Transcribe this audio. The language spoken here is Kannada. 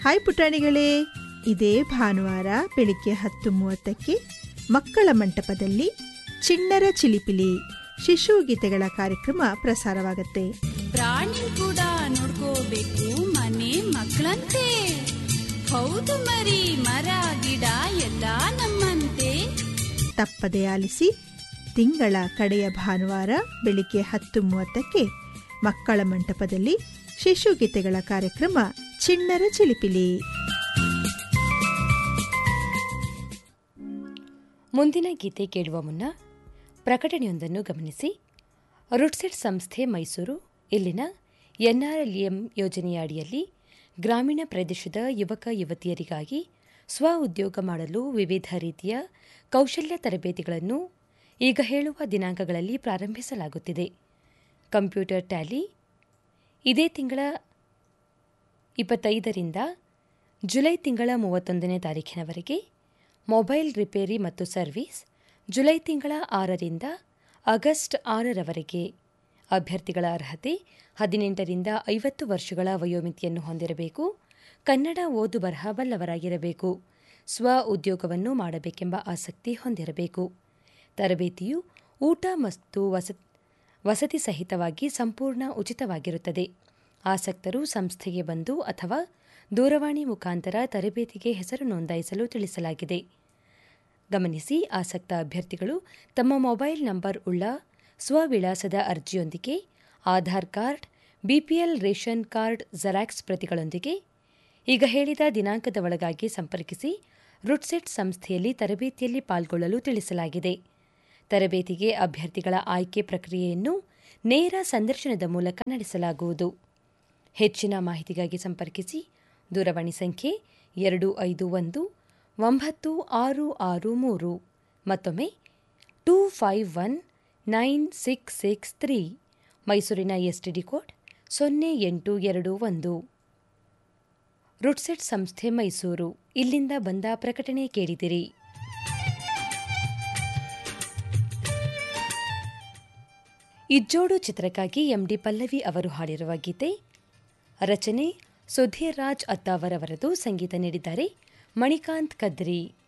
ಹಾಯ್ ಪುಟಾಣಿಗಳೇ ಇದೇ ಭಾನುವಾರ ಬೆಳಿಗ್ಗೆ ಹತ್ತು ಮೂವತ್ತಕ್ಕೆ ಮಕ್ಕಳ ಮಂಟಪದಲ್ಲಿ ಚಿಣ್ಣರ ಚಿಲಿಪಿಲಿ ಶಿಶು ಗೀತೆಗಳ ಕಾರ್ಯಕ್ರಮ ಪ್ರಸಾರವಾಗುತ್ತೆ ಪ್ರಾಣಿ ಕೂಡ ನೋಡ್ಕೋಬೇಕು ಮನೆ ಮಕ್ಕಳಂತೆ ಹೌದು ಮರಿ ಮರ ಗಿಡ ಎಲ್ಲ ನಮ್ಮಂತೆ ತಪ್ಪದೆ ಆಲಿಸಿ ತಿಂಗಳ ಕಡೆಯ ಭಾನುವಾರ ಬೆಳಿಗ್ಗೆ ಹತ್ತು ಮೂವತ್ತಕ್ಕೆ ಮಕ್ಕಳ ಮಂಟಪದಲ್ಲಿ ಶಿಶು ಗೀತೆಗಳ ಕಾರ್ಯಕ್ರಮ ಚಿಣ್ಣರ ಚಿಲಿಪಿಲಿ ಮುಂದಿನ ಗೀತೆ ಕೇಳುವ ಮುನ್ನ ಪ್ರಕಟಣೆಯೊಂದನ್ನು ಗಮನಿಸಿ ರುಡ್ಸೆಟ್ ಸಂಸ್ಥೆ ಮೈಸೂರು ಇಲ್ಲಿನ ಎನ್ಆರ್ಎಲ್ಎಂ ಯೋಜನೆಯ ಅಡಿಯಲ್ಲಿ ಗ್ರಾಮೀಣ ಪ್ರದೇಶದ ಯುವಕ ಯುವತಿಯರಿಗಾಗಿ ಸ್ವ ಉದ್ಯೋಗ ಮಾಡಲು ವಿವಿಧ ರೀತಿಯ ಕೌಶಲ್ಯ ತರಬೇತಿಗಳನ್ನು ಈಗ ಹೇಳುವ ದಿನಾಂಕಗಳಲ್ಲಿ ಪ್ರಾರಂಭಿಸಲಾಗುತ್ತಿದೆ ಕಂಪ್ಯೂಟರ್ ಟ್ಯಾಲಿ ಇದೇ ತಿಂಗಳ ಇಪ್ಪತ್ತೈದರಿಂದ ಜುಲೈ ತಿಂಗಳ ಮೂವತ್ತೊಂದನೇ ತಾರೀಖಿನವರೆಗೆ ಮೊಬೈಲ್ ರಿಪೇರಿ ಮತ್ತು ಸರ್ವಿಸ್ ಜುಲೈ ತಿಂಗಳ ಆರರಿಂದ ಆಗಸ್ಟ್ ಆರರವರೆಗೆ ಅಭ್ಯರ್ಥಿಗಳ ಅರ್ಹತೆ ಹದಿನೆಂಟರಿಂದ ಐವತ್ತು ವರ್ಷಗಳ ವಯೋಮಿತಿಯನ್ನು ಹೊಂದಿರಬೇಕು ಕನ್ನಡ ಓದು ಬರಹ ಬಲ್ಲವರಾಗಿರಬೇಕು ಸ್ವ ಉದ್ಯೋಗವನ್ನು ಮಾಡಬೇಕೆಂಬ ಆಸಕ್ತಿ ಹೊಂದಿರಬೇಕು ತರಬೇತಿಯು ಊಟ ಮತ್ತು ವಸ ವಸತಿ ಸಹಿತವಾಗಿ ಸಂಪೂರ್ಣ ಉಚಿತವಾಗಿರುತ್ತದೆ ಆಸಕ್ತರು ಸಂಸ್ಥೆಗೆ ಬಂದು ಅಥವಾ ದೂರವಾಣಿ ಮುಖಾಂತರ ತರಬೇತಿಗೆ ಹೆಸರು ನೋಂದಾಯಿಸಲು ತಿಳಿಸಲಾಗಿದೆ ಗಮನಿಸಿ ಆಸಕ್ತ ಅಭ್ಯರ್ಥಿಗಳು ತಮ್ಮ ಮೊಬೈಲ್ ನಂಬರ್ ಉಳ್ಳ ಸ್ವವಿಳಾಸದ ಅರ್ಜಿಯೊಂದಿಗೆ Aadhaar card BPL ration card xerox ಪ್ರತಿಗಳೊಂದಿಗೆ ಈಗ ಹೇಳಿದ ದಿನಾಂಕದ ಒಳಗಾಗಿ ಸಂಪರ್ಕಿಸಿ ರುಡ್ಸೆಟ್ ಸಂಸ್ಥೆಯಲ್ಲಿ ತರಬೇತಿಯಲ್ಲಿ ಪಾಲ್ಗೊಳ್ಳಲು ತಿಳಿಸಲಾಗಿದೆ ತರಬೇತಿಗೆ ಅಭ್ಯರ್ಥಿಗಳ ಆಯ್ಕೆ ಪ್ರಕ್ರಿಯೆಯನ್ನು ನೇರ ಸಂದರ್ಶನದ ಮೂಲಕ ನಡೆಸಲಾಗುವುದು ಹೆಚ್ಚಿನ ಮಾಹಿತಿಗಾಗಿ ಸಂಪರ್ಕಿಸಿ ದೂರವಾಣಿ ಸಂಖ್ಯೆ ಎರಡು ಐದು ಒಂದು ಒಂಬತ್ತು ಆರು ಆರು ಮೂರು ಮತ್ತೊಮ್ಮೆ two five one nine six six three ಮೈಸೂರಿನ ಎಸ್ಟಿಡಿ ಕೋಡ್ ಸೊನ್ನೆ ಎಂಟು ಎರಡು ಒಂದು ರುಡ್ಸೆಟ್ ಸಂಸ್ಥೆ ಮೈಸೂರು ಇಲ್ಲಿಂದ ಬಂದ ಪ್ರಕಟಣೆ ಕೇಳಿದಿರಿ ಇಜ್ಜೋಡು ಚಿತ್ರಕ್ಕಾಗಿ ಎಂಡಿ ಪಲ್ಲವಿ ಅವರು ಹಾಡಿರುವ ಗೀತೆ ರಚನೆ ಸುಧೀರ್ ರಾಜ್ ಅತ್ತಾವರ್ ಅವರದು ಸಂಗೀತ ನೀಡಿದ್ದಾರೆ ಮಣಿಕಾಂತ್ ಕದ್ರಿ